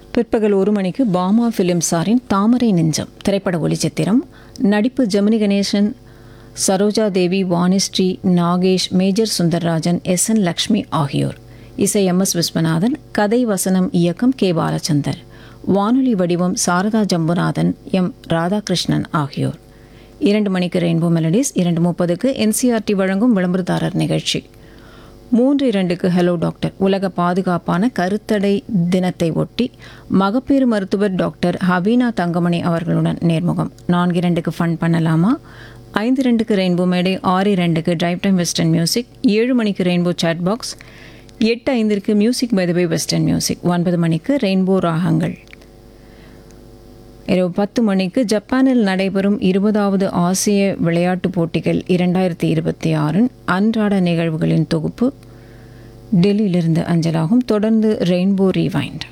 பிற்பகல் ஒரு மணிக்கு பாமா ஃபிலிம் சாரின் தாமரை நெஞ்சம் திரைப்பட ஒளிச்சித்திரம் நடிப்பு Gemini Ganesan Saroja Devi Vanisri Nagesh major Sundarrajan S N Lakshmi ஆகியோர் இசை எம் எஸ் விஸ்வநாதன் கதை வசனம் இயக்கம் கே பாலச்சந்தர் வானொலி வடிவம் சாரதா ஜம்புநாதன் எம் ராதாகிருஷ்ணன் ஆகியோர் இரண்டு மணிக்கு ரெயின்போ மெலடிஸ் இரண்டு முப்பதுக்கு என்சிஆர்டி வழங்கும் விளம்பரதாரர் நிகழ்ச்சி மூன்று இரண்டுக்கு ஹலோ டாக்டர் உலக பாதுகாப்பான கருத்தடை தினத்தை ஒட்டி மகப்பேறு மருத்துவர் டாக்டர் ஹபீனா தங்கமணி அவர்களுடன் நேர்முகம் நான்கு இரண்டுக்கு ஃபன் பண்ணலாமா ஐந்து ரெண்டுக்கு ரெயின்போ மேடை ஆறு இரண்டுக்கு டிரைவ் டைம் வெஸ்டர்ன் மியூசிக் ஏழு மணிக்கு ரெயின்போ சாட் பாக்ஸ் எட்டு ஐந்திற்கு music by the way western music ஒன்பது மணிக்கு ரெயின்போ ராகங்கள் இரவு பத்து மணிக்கு ஜப்பானில் நடைபெறும் இருபதாவது ஆசிய விளையாட்டுப் போட்டிகள் இரண்டாயிரத்தி இருபத்தி ஆறின் அன்றாட நிகழ்வுகளின் தொகுப்பு டெல்லியிலிருந்து அஞ்சலாகும் தொடர்ந்து ரெயின்போ ரீவைண்ட்